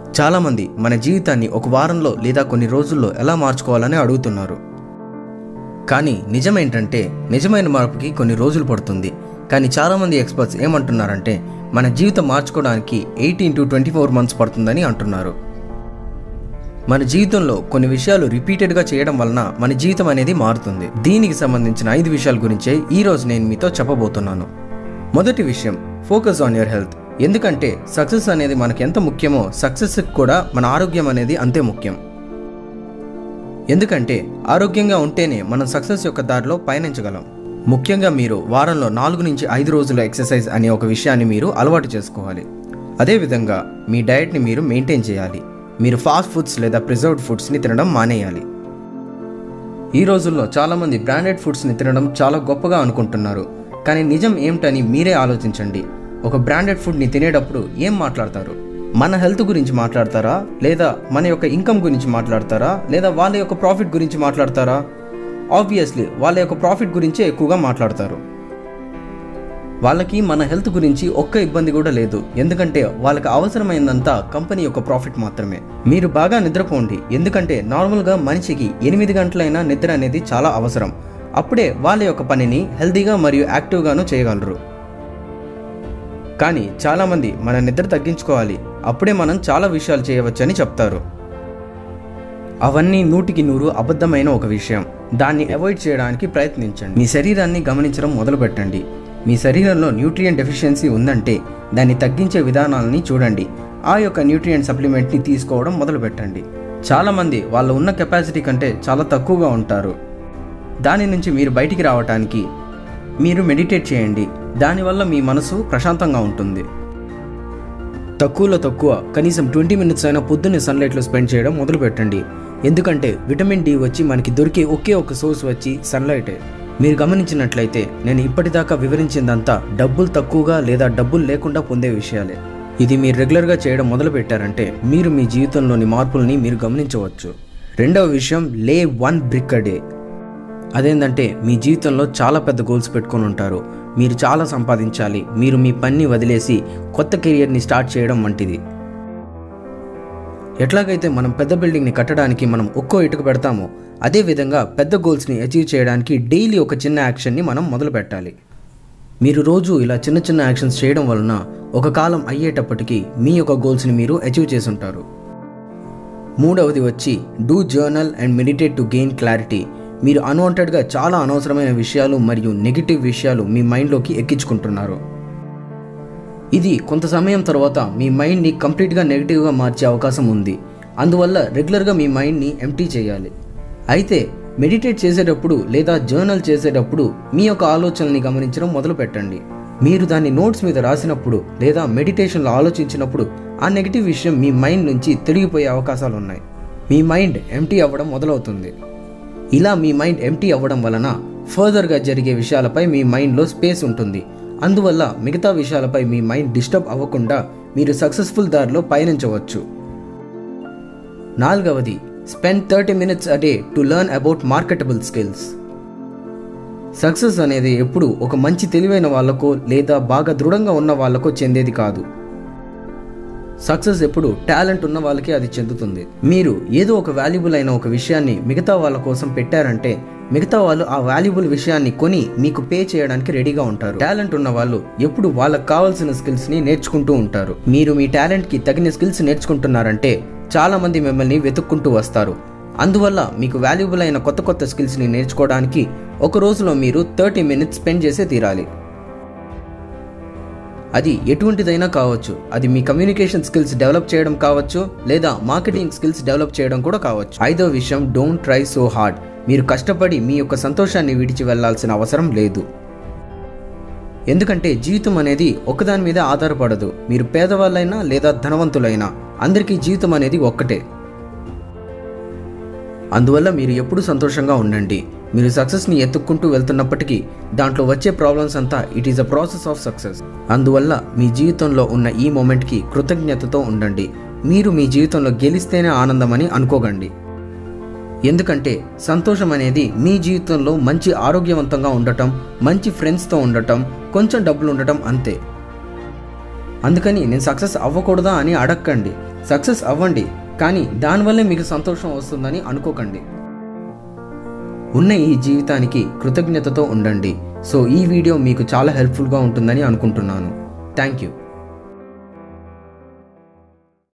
చాలామంది మన జీవితాన్ని ఒక వారంలో లేదా కొన్ని రోజుల్లో ఎలా మార్చుకోవాలని అడుగుతున్నారు కానీ నిజమేంటంటే నిజమైన మార్పుకి కొన్ని రోజులు పడుతుంది కానీ చాలామంది ఎక్స్పర్ట్స్ ఏమంటున్నారంటే మన జీవితం మార్చుకోవడానికి eighteen to twenty four months పడుతుందని అంటున్నారు మన జీవితంలో కొన్ని విషయాలు రిపీటెడ్గా చేయడం వలన మన జీవితం అనేది మారుతుంది దీనికి సంబంధించిన ఐదు విషయాల గురించే ఈ రోజు నేను మీతో చెప్పబోతున్నాను మొదటి విషయం ఫోకస్ ఆన్ యువర్ హెల్త్ ఎందుకంటే సక్సెస్ అనేది మనకి ఎంత ముఖ్యమో సక్సెస్కి కూడా మన ఆరోగ్యం అనేది అంతే ముఖ్యం ఎందుకంటే ఆరోగ్యంగా ఉంటేనే మనం సక్సెస్ యొక్క దారిలో పయనించగలం ముఖ్యంగా మీరు వారంలో నాలుగు నుంచి ఐదు రోజుల ఎక్సర్సైజ్ అనే ఒక విషయాన్ని మీరు అలవాటు చేసుకోవాలి అదేవిధంగా మీ డయట్ని మీరు మెయింటైన్ చేయాలి మీరు ఫాస్ట్ ఫుడ్స్ లేదా ప్రిజర్వ్డ్ ఫుడ్స్ని తినడం మానేయాలి ఈ రోజుల్లో చాలామంది బ్రాండెడ్ ఫుడ్స్ని తినడం చాలా గొప్పగా అనుకుంటున్నారు కానీ నిజం ఏమిటని మీరే ఆలోచించండి ఒక బ్రాండెడ్ ఫుడ్ని తినేటప్పుడు ఏం మాట్లాడతారు మన హెల్త్ గురించి మాట్లాడతారా లేదా మన యొక్క ఇన్కమ్ గురించి మాట్లాడతారా లేదా వాళ్ళ యొక్క ప్రాఫిట్ గురించి మాట్లాడతారా ఆబ్వియస్లీ వాళ్ళ యొక్క ప్రాఫిట్ గురించే ఎక్కువగా మాట్లాడతారు వాళ్ళకి మన హెల్త్ గురించి ఒక్క ఇబ్బంది కూడా లేదు ఎందుకంటే వాళ్ళకి అవసరమైందంతా కంపెనీ యొక్క ప్రాఫిట్ మాత్రమే మీరు బాగా నిద్రపోండి ఎందుకంటే నార్మల్గా మనిషికి ఎనిమిది గంటలైనా నిద్ర అనేది చాలా అవసరం అప్పుడే వాళ్ళ యొక్క పనిని హెల్తీగా మరియు యాక్టివ్గాను చేయగలరు కానీ చాలామంది మన నిద్ర తగ్గించుకోవాలి అప్పుడే మనం చాలా విషయాలు చేయవచ్చని చెప్తారు అవన్నీ నూటికి నూరు అబద్ధమైన ఒక విషయం దాన్ని అవాయిడ్ చేయడానికి ప్రయత్నించండి మీ శరీరాన్ని గమనించడం మొదలుపెట్టండి మీ శరీరంలో న్యూట్రియం డెఫిషియన్సీ ఉందంటే దాన్ని తగ్గించే విధానాలని చూడండి ఆ యొక్క న్యూట్రియం సప్లిమెంట్ని తీసుకోవడం మొదలుపెట్టండి చాలామంది వాళ్ళ ఉన్న కెపాసిటీ కంటే చాలా తక్కువగా ఉంటారు దాని నుంచి మీరు బయటికి రావటానికి మీరు మెడిటేట్ చేయండి దానివల్ల మీ మనసు ప్రశాంతంగా ఉంటుంది తక్కువలో తక్కువ కనీసం ట్వంటీ మినిట్స్ అయినా పొద్దున్నే సన్లైట్లో స్పెండ్ చేయడం మొదలు పెట్టండి ఎందుకంటే విటమిన్ డి వచ్చి మనకి దొరికే ఒకే ఒక సోర్స్ వచ్చి సన్లైటే మీరు గమనించినట్లయితే నేను ఇప్పటిదాకా వివరించిందంతా డబ్బులు తక్కువగా లేదా డబ్బులు లేకుండా పొందే విషయాలే ఇది మీరు రెగ్యులర్గా చేయడం మొదలు పెట్టారంటే మీరు మీ జీవితంలోని మార్పుల్ని మీరు గమనించవచ్చు రెండవ విషయం లే వన్ బ్రిక్ అ డే అదేంటంటే మీ జీవితంలో చాలా పెద్ద గోల్స్ పెట్టుకొని ఉంటారు మీరు చాలా సంపాదించాలి మీరు మీ పనిని వదిలేసి కొత్త కెరియర్ని స్టార్ట్ చేయడం వంటిది ఎట్లాగైతే మనం పెద్ద బిల్డింగ్ని కట్టడానికి మనం ఒక్కో ఇటుక పెడతామో అదేవిధంగా పెద్ద గోల్స్ని అచీవ్ చేయడానికి డైలీ ఒక చిన్న యాక్షన్ని మనం మొదలు పెట్టాలి మీరు రోజు ఇలా చిన్న చిన్న యాక్షన్స్ చేయడం వలన ఒక కాలం అయ్యేటప్పటికి మీ యొక్క గోల్స్ని మీరు అచీవ్ చేసి ఉంటారు మూడవది వచ్చి do journal and meditate to gain clarity మీరు అన్వాంటెడ్గా చాలా అనవసరమైన విషయాలు మరియు నెగిటివ్ విషయాలు మీ మైండ్లోకి ఎక్కించుకుంటున్నారు ఇది కొంత సమయం తర్వాత మీ మైండ్ని కంప్లీట్గా నెగిటివ్గా మార్చే అవకాశం ఉంది అందువల్ల రెగ్యులర్గా మీ మైండ్ని ఎంటీ చేయాలి అయితే మెడిటేట్ చేసేటప్పుడు లేదా జర్నల్ చేసేటప్పుడు మీ యొక్క ఆలోచనల్ని గమనించడం మొదలు పెట్టండి మీరు దాన్ని నోట్స్ మీద రాసినప్పుడు లేదా మెడిటేషన్లో ఆలోచించినప్పుడు ఆ నెగిటివ్ విషయం మీ మైండ్ నుంచి తిరిగిపోయే అవకాశాలు ఉన్నాయి మీ మైండ్ ఎంటీ అవ్వడం మొదలవుతుంది ఇలా మీ మైండ్ ఎంటీ అవ్వడం వలన ఫర్దర్గా జరిగే విషయాలపై మీ మైండ్లో స్పేస్ ఉంటుంది అందువల్ల మిగతా విషయాలపై మీ మైండ్ డిస్టర్బ్ అవ్వకుండా మీరు సక్సెస్ఫుల్ దారిలో పయనించవచ్చు నాలుగవది spend thirty minutes a day to learn about marketable skills success అనేది ఎప్పుడు ఒక మంచి తెలివైన వాళ్ళకో లేదా బాగా దృఢంగా ఉన్న వాళ్ళకో చెందేది కాదు సక్సెస్ ఎప్పుడు టాలెంట్ ఉన్న వాళ్ళకి అది చెందుతుంది మీరు ఏదో ఒక వాల్యుబుల్ అయిన ఒక విషయాన్ని మిగతా వాళ్ళ కోసం పెట్టారంటే మిగతా వాళ్ళు ఆ వాల్యుబుల్ విషయాన్ని కొని మీకు పే చేయడానికి రెడీగా ఉంటారు టాలెంట్ ఉన్న వాళ్ళు ఎప్పుడు వాళ్ళకి కావాల్సిన స్కిల్స్ ని నేర్చుకుంటూ ఉంటారు మీరు మీ టాలెంట్ కి తగిన స్కిల్స్ నేర్చుకుంటున్నారంటే చాలా మంది మిమ్మల్ని వెతుక్కుంటూ వస్తారు అందువల్ల మీకు వాల్యుబుల్ అయిన కొత్త కొత్త స్కిల్స్ని నేర్చుకోవడానికి ఒక రోజులో మీరు థర్టీ మినిట్స్ స్పెండ్ చేసే తీరాలి అది ఎటువంటిదైనా కావచ్చు అది మీ కమ్యూనికేషన్ స్కిల్స్ డెవలప్ చేయడం కావచ్చు లేదా మార్కెటింగ్ స్కిల్స్ డెవలప్ చేయడం కూడా కావచ్చు ఐదో విషయం డోంట్ ట్రై సో హార్డ్ మీరు కష్టపడి మీ యొక్క సంతోషాన్ని విడిచి వెళ్లాల్సిన అవసరం లేదు ఎందుకంటే జీవితం అనేది ఒకదాని మీద ఆధారపడదు మీరు పేదవాళ్ళైనా లేదా ధనవంతులైనా అందరికీ జీవితం అనేది ఒక్కటే అందువల్ల మీరు ఎప్పుడు సంతోషంగా ఉండండి మీరు సక్సెస్ని ఎత్తుక్కుంటూ వెళ్తున్నప్పటికీ దాంట్లో వచ్చే ప్రాబ్లమ్స్ అంతా it is a process of success అందువల్ల మీ జీవితంలో ఉన్న ఈ మూమెంట్కి కృతజ్ఞతతో ఉండండి మీరు మీ జీవితంలో గెలిస్తేనే ఆనందమని అనుకోగండి ఎందుకంటే సంతోషం అనేది మీ జీవితంలో మంచి ఆరోగ్యవంతంగా ఉండటం మంచి ఫ్రెండ్స్తో ఉండటం కొంచెం డబ్బులు ఉండటం అంతే అందుకని నేను సక్సెస్ అవ్వకూడదా అని అడక్కండి సక్సెస్ అవ్వండి కానీ దానివల్లే మీకు సంతోషం వస్తుందని అనుకోకండి ఉన్న ఈ జీవితానికి కృతజ్ఞతతో ఉండండి సో ఈ వీడియో మీకు చాలా హెల్ప్ఫుల్గా ఉంటుందని అనుకుంటున్నాను థ్యాంక్ యూ